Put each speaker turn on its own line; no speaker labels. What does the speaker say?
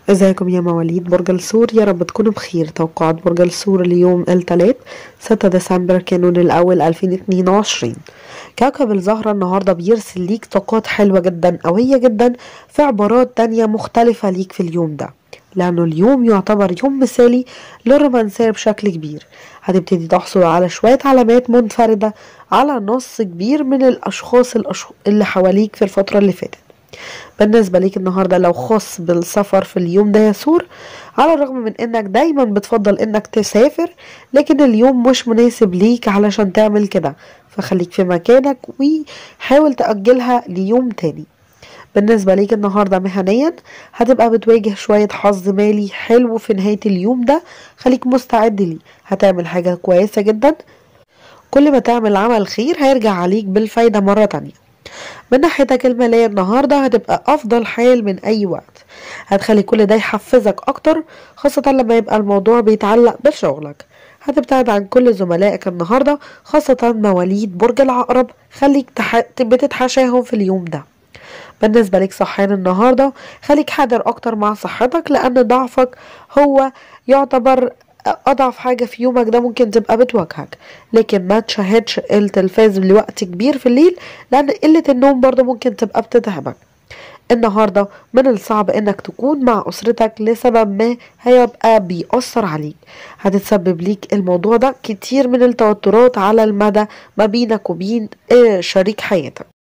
ازيكم يا مواليد برج الثور يا رب تكونوا بخير توقعات برج الثور اليوم الثلاث 6 ديسمبر كانون الاول 2022 كوكب الزهرة النهاردة بيرسل ليك طاقات حلوة جدا قوية جدا في عبارات تانية مختلفة ليك في اليوم ده لأنه اليوم يعتبر يوم مثالي للرومانسية بشكل كبير هتبتدي تحصل على شوية علامات منفردة على نص كبير من الأشخاص اللي حواليك في الفترة اللي فاتت بالنسبة ليك النهاردة لو خاص بالسفر في اليوم ده يا سور على الرغم من انك دايما بتفضل انك تسافر لكن اليوم مش مناسب ليك علشان تعمل كده فخليك في مكانك وحاول تأجلها ليوم تاني بالنسبة ليك النهاردة مهنيا هتبقى بتواجه شوية حظ مالي حلو في نهاية اليوم ده خليك مستعد ليه هتعمل حاجة كويسة جدا كل ما تعمل عمل خير هيرجع عليك بالفايدة مرة تانية من ناحيتك المالية النهاردة هتبقى أفضل حال من أي وقت هتخلي كل ده يحفزك أكتر خاصة لما يبقى الموضوع بيتعلق بشغلك هتبتعد عن كل زملائك النهاردة خاصة مواليد برج العقرب خليك تح... بتتحاشاهم في اليوم ده بالنسبة لك صحيان النهاردة خليك حذر أكتر مع صحتك لأن ضعفك هو يعتبر أضعف حاجة في يومك ده ممكن تبقى بتواجهك لكن ما تشاهدش التلفاز لوقت كبير في الليل لأن قلة النوم برضه ممكن تبقى بتتعبك النهاردة من الصعب انك تكون مع اسرتك لسبب ما هيبقى بيأثر عليك هتتسبب ليك الموضوع ده كتير من التوترات على المدى ما بينك وبين شريك حياتك